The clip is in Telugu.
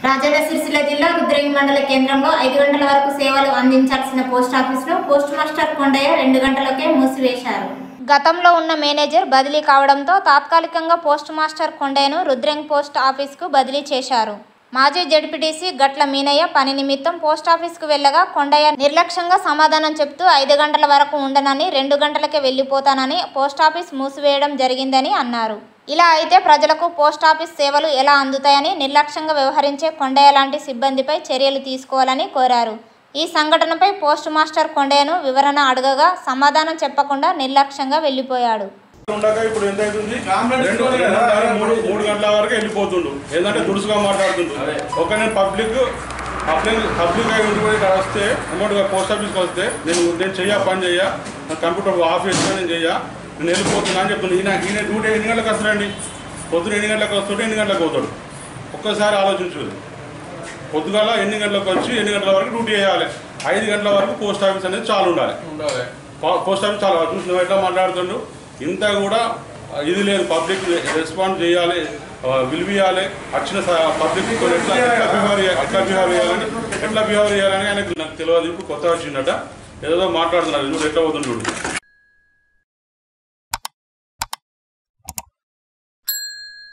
రాజన్న సిరిసిల్ల జిల్లా రుద్రంగి మండల కేంద్రంలో ఐదు గంటల వరకు సేవలు అందించాల్సిన పోస్ట్ ఆఫీసును పోస్ట్ మాస్టర్ కొండయ్య రెండు గంటలకే మూసివేశారు గతంలో ఉన్న మేనేజర్ బదిలీ కావడంతో తాత్కాలికంగా పోస్ట్ మాస్టర్ కొండయ్యను రుద్రంగి పోస్ట్ ఆఫీస్కు బదిలీ చేశారు మాజీ జడ్పీటీసీ గట్ల మీనయ్య పని నిమిత్తం పోస్ట్ ఆఫీస్కు వెళ్ళగా కొండయ్య నిర్లక్ష్యంగా సమాధానం చెప్తూ ఐదు గంటల వరకు ఉండనని రెండు గంటలకే వెళ్ళిపోతానని పోస్ట్ ఆఫీస్ మూసివేయడం జరిగిందని అన్నారు ఇలా అయితే ప్రజలకు పోస్ట్ ఆఫీస్ సేవలు ఎలా అందుతాయని నిర్లక్ష్యంగా వ్యవహరించే కొండయ్య లాంటి సిబ్బందిపై చర్యలు తీసుకోవాలని కోరారు ఈ సంఘటనపై పోస్ట్ మాస్టర్ కొండయ్యను వివరణ అడగగా సమాధానం చెప్పకుండా నిర్లక్ష్యంగా వెళ్ళిపోయాడు ఉండగా ఇప్పుడు ఎంత అవుతుంది రెండు రెండున్నర మూడు మూడు గంటల వరకు వెళ్ళిపోతుండు ఏంటంటే దురుసుగా మాట్లాడుతుండు ఒక నేను పబ్లిక్ పబ్లిక్ పబ్లిక్ అయి ఉండి ఇక్కడ వస్తే అమౌంట్గా పోస్ట్ ఆఫీస్కి వస్తే నేను నేను చెయ్య పని చెయ్య నా కంప్యూటర్ ఆఫీస్ నేను చెయ్య నేను వెళ్ళిపోతున్నా అని చెప్తున్నా ఈయన ఈయన డ్యూటీ ఎన్ని గంటలకు వస్తాడండి పొద్దున ఎన్ని గంటలకు వస్తుంటే ఎన్ని గంటలకు పోతాడు ఒక్కసారి ఆలోచించు పొద్దుగాల ఎన్ని గంటలకు వచ్చి ఎన్ని గంటల వరకు డ్యూటీ చేయాలి ఐదు గంటల వరకు పోస్ట్ ఆఫీస్ అనేది చాలు ఉండాలి పో- పోస్ట్ ఆఫీస్ చాలా చూసి నువ్వు ఎట్లా మాట్లాడుతుండు ఇంత కూడా ఇది లేదు పబ్లిక్ రెస్పాండ్ చేయాలి ఆ, విలువియాలి వచ్చిన పబ్లిక్ ఎట్లా ఎట్లా బిహేవ్ చేయాలి ఎట్లా బిహేవ్ చేయాలని ఎట్లా బిహేవ్ చేయాలని ఆయనకు నాకు తెలియదు ఇప్పుడు కొత్త వచ్చిందట ఏదో మాట్లాడుతున్నారు చూడు ఎట్లా పోతుంది చూడు